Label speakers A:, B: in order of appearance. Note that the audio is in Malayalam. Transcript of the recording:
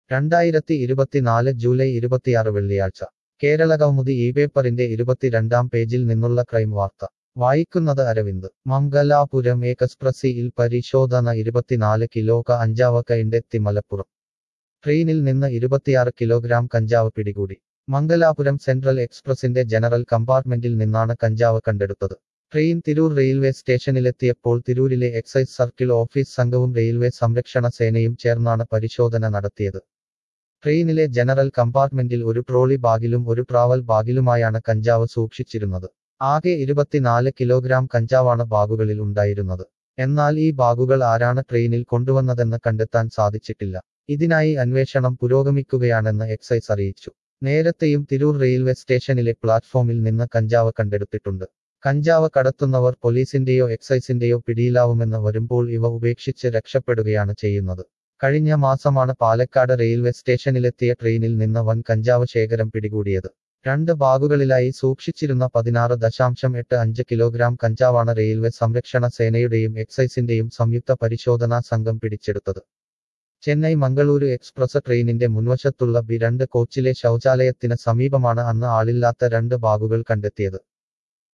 A: രണ്ടായിരത്തി ഇരുപത്തിനാല് ജൂലൈ ഇരുപത്തിയാറ് വെള്ളിയാഴ്ച കേരള കൗമുദി ഈ പേപ്പറിന്റെ ഇരുപത്തിരണ്ടാം പേജിൽ നിന്നുള്ള ക്രൈം വാർത്ത വായിക്കുന്നത് അരവിന്ദ് മംഗലാപുരം എക്സ്പ്രസിയിൽ പരിശോധന ഇരുപത്തിനാല് കിലോ കഞ്ചാവ് കൈണ്ടെത്തി മലപ്പുറം ട്രെയിനിൽ നിന്ന് ഇരുപത്തിയാറ് കിലോഗ്രാം കഞ്ചാവ് പിടികൂടി മംഗലാപുരം സെൻട്രൽ എക്സ്പ്രസിന്റെ ജനറൽ കമ്പാർട്ട്മെന്റിൽ നിന്നാണ് കഞ്ചാവ് കണ്ടെടുത്തത് ട്രെയിൻ തിരൂർ റെയിൽവേ സ്റ്റേഷനിലെത്തിയപ്പോൾ തിരൂരിലെ എക്സൈസ് സർക്കിൾ ഓഫീസ് സംഘവും റെയിൽവേ സംരക്ഷണ സേനയും ചേർന്നാണ് പരിശോധന നടത്തിയത് ട്രെയിനിലെ ജനറൽ കമ്പാർട്ട്മെന്റിൽ ഒരു ട്രോളി ബാഗിലും ഒരു ട്രാവൽ ബാഗിലുമായാണ് കഞ്ചാവ് സൂക്ഷിച്ചിരുന്നത് ആകെ ഇരുപത്തിനാല് കിലോഗ്രാം കഞ്ചാവാണ് ബാഗുകളിൽ ഉണ്ടായിരുന്നത് എന്നാൽ ഈ ബാഗുകൾ ആരാണ് ട്രെയിനിൽ കൊണ്ടുവന്നതെന്ന് കണ്ടെത്താൻ സാധിച്ചിട്ടില്ല ഇതിനായി അന്വേഷണം പുരോഗമിക്കുകയാണെന്ന് എക്സൈസ് അറിയിച്ചു നേരത്തെയും തിരൂർ റെയിൽവേ സ്റ്റേഷനിലെ പ്ലാറ്റ്ഫോമിൽ നിന്ന് കഞ്ചാവ് കണ്ടെടുത്തിട്ടുണ്ട് കഞ്ചാവ് കടത്തുന്നവർ പോലീസിന്റെയോ എക്സൈസിന്റെയോ പിടിയിലാവുമെന്ന് വരുമ്പോൾ ഇവ ഉപേക്ഷിച്ച് രക്ഷപ്പെടുകയാണ് ചെയ്യുന്നത് കഴിഞ്ഞ മാസമാണ് പാലക്കാട് റെയിൽവേ സ്റ്റേഷനിലെത്തിയ ട്രെയിനിൽ നിന്ന് വൻ കഞ്ചാവ് ശേഖരം പിടികൂടിയത് രണ്ട് ബാഗുകളിലായി സൂക്ഷിച്ചിരുന്ന പതിനാറ് ദശാംശം എട്ട് അഞ്ച് കിലോഗ്രാം കഞ്ചാവാണ് റെയിൽവേ സംരക്ഷണ സേനയുടെയും എക്സൈസിന്റെയും സംയുക്ത പരിശോധനാ സംഘം പിടിച്ചെടുത്തത് ചെന്നൈ മംഗളൂരു എക്സ്പ്രസ് ട്രെയിനിന്റെ മുൻവശത്തുള്ള ബി രണ്ട് കോച്ചിലെ ശൗചാലയത്തിന് സമീപമാണ് അന്ന് ആളില്ലാത്ത രണ്ട് ബാഗുകൾ കണ്ടെത്തിയത്